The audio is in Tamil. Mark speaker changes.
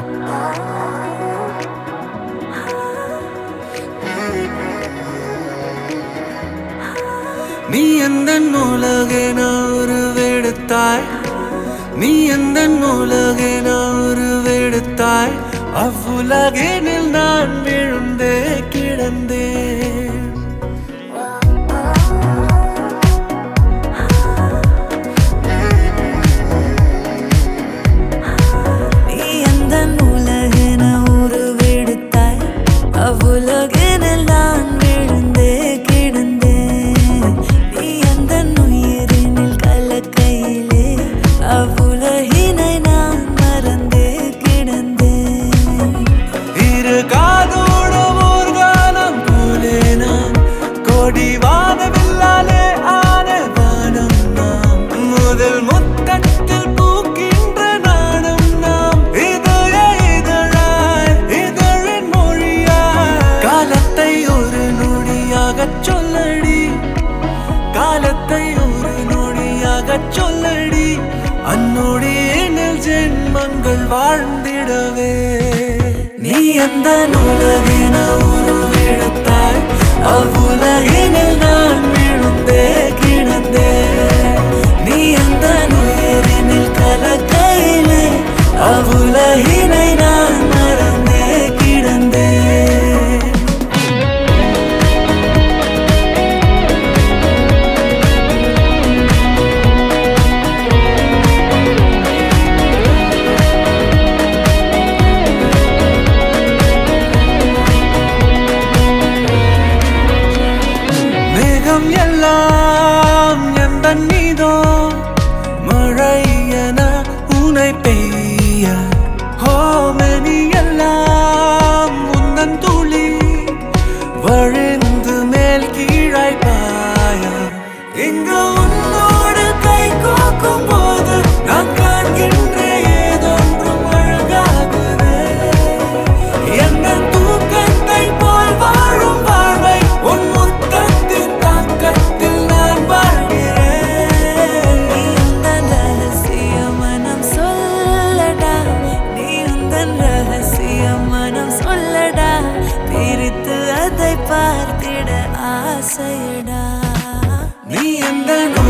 Speaker 1: நீ எந்த உலகென உருவெடுத்தாய் நீ எந்த உலகென உருவெடுத்தாய் அவ்வுலகினில் நான் விழுந்தே கிடந்தேன்
Speaker 2: நீ எந்த உலகென உருவெடுத்தாய் அவ்வுலகினில் நான் விழுந்தே கிடந்தேன் நீ எந்த உயிரினில் கலக்கையிலே அவ்வுலகினை நான் மறந்தே கிடந்தேன்
Speaker 1: இரு காதோட ஓர் காலம் போலே நாம் கோடி வானவில்லாலே ஆன வானம் நாம் முதல் முத்தத்தில் பூக்கின்ற நாணம் நாம் இதழ இதழாய் இதழின் மொழியாய் காலத்தை ஒரு நொடியாகச் சொல்லடி காலத்தை ஒரு நொடியாகச் சொல்லடி அந்நொடியினில் ஜென்மங்கள் வாழ்ந்திடவே நீ எந்த உலகின உருவெடுத்தாய் அவ்வுலகினில் நான் விழுந்தே கிடந்தேன் நீ எந்த உயிரினில் கலக்கையிலே அவ்வுலகினை நான் மறந்தே கிடந்தேன் மேகம் எல்லாம் எந்த நீதோ மழை என உனை பெய்ய ஹோமனி எல்லாம் உந்தன் துளி வழிந்து மேல் கீழாய் பாய இங்கு உன்னோடு கை கோக்கும் போது நான் காண்கின்ற ஏதொன்றும் அழகாகுதே என்ன தூக்கத்தை போல் வாழும் வாழ்வை உன் முத்தத்தின் தாக்கத்தில் நான் வாழ்கிறேன்
Speaker 2: நீ உந்தன் ரகசிய மனம் சொல்லடா நீ உந்தன் ரகசிய மனம் சொல்லடா பிரித்து அதை பார்த்திட ஆசையடா
Speaker 1: நீ எந்த